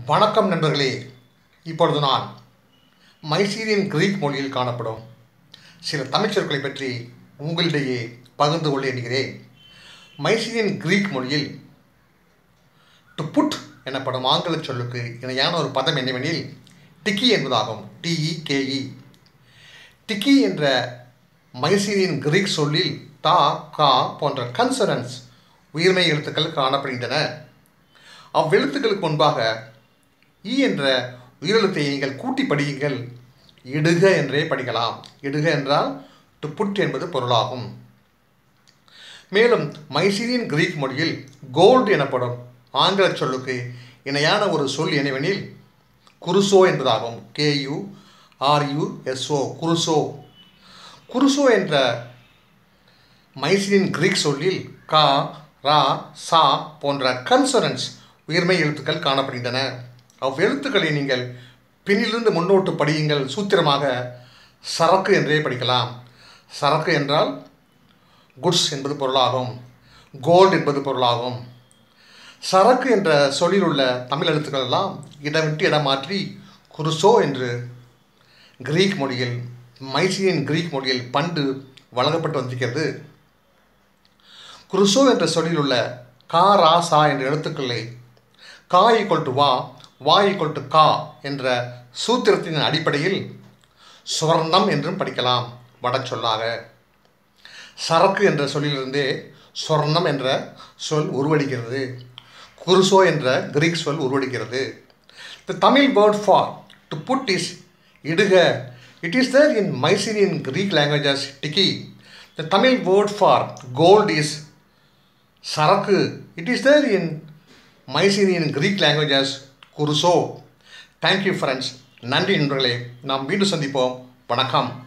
வணக்கம் நண்பர்களே இப்பொழுது நான் மைசீரியன் கிரீக் மொழியில் காணப்படும் சில தமிழ் சொற்களை பற்றி உங்களிடையே பகிர்ந்து கொள்ள எண்ணுகிறேன் மைசீரியன் கிரீக் மொழியில் டு புட் எனப்படும் ஆங்கில சொல்லுக்கு இணையான ஒரு பதம் என்னவெனில் டிக்கி என்பதாகும் டிஇகேஇ டிக்கி என்ற மைசீரியன் கிரீக் சொல்லில் தா கா போன்ற கன்சனன்ஸ் உயிர்மை எழுத்துக்கள் காணப்படுகின்றன அவ்வெழுத்துக்களுக்கு முன்பாக ஈ என்ற உயிரெழுத்தை நீங்கள் கூட்டி படியுங்கள் இடுக என்றே படிக்கலாம் இடுக என்றால் டு புட் என்பது பொருளாகும் மேலும் மைசீரியன் கிரீக் மொழியில் கோல்டு எனப்படும் ஆங்கில சொல்லுக்கு இணையான ஒரு சொல் என்னவெனில் குருசோ என்பதாகும் கேயு ஆர்யு எஸ்ஓ குருசோ குருசோ என்ற மைசீரியன் கிரீக் சொல்லில் கா ரா சா போன்ற கன்சனன்ஸ் உயர்மை எழுத்துக்கள் காணப்படுகின்றன அவ்வெழுத்துக்களை நீங்கள் பின்னிலிருந்து முன்னோட்டு படியுங்கள் சூத்திரமாக சரக்கு என்றே படிக்கலாம் சரக்கு என்றால் குட்ஸ் என்பது பொருளாகும் கோல்டு என்பது பொருளாகும் சரக்கு என்ற சொல்லில் உள்ள தமிழ் எழுத்துக்கள் எல்லாம் இடம் விட்டு இடம் மாற்றி குருசோ என்று கிரீக் மொழியில் மைசீரியன் கிரீக் மொழியில் பண்டு வழங்கப்பட்டு வந்திருக்கிறது குருசோ என்ற சொல்லில் உள்ள கா ரா சா என்ற எழுத்துக்களை கா ஈக்குவல் டு வா வா ஈக்குவல் டு கா என்ற சூத்திரத்தின் அடிப்படையில் சுவர்ணம் என்றும் படிக்கலாம் வடச்சொல்லாக சரக்கு என்ற சொல்லிலிருந்தே சொர்ணம் என்ற சொல் உருவடிக்கிறது குருசோ என்ற கிரீக் சொல் உருவடிக்கிறது the Tamil word for to put is இடுக it is there in Mycenaean Greek languages டிக்கி the Tamil word for gold is சரக்கு it is there in Mycenaean Greek languages குருசோ தேங்க்யூ ஃப்ரெண்ட்ஸ் நன்றி நண்பர்களே நாம் மீண்டும் சந்திப்போம் வணக்கம்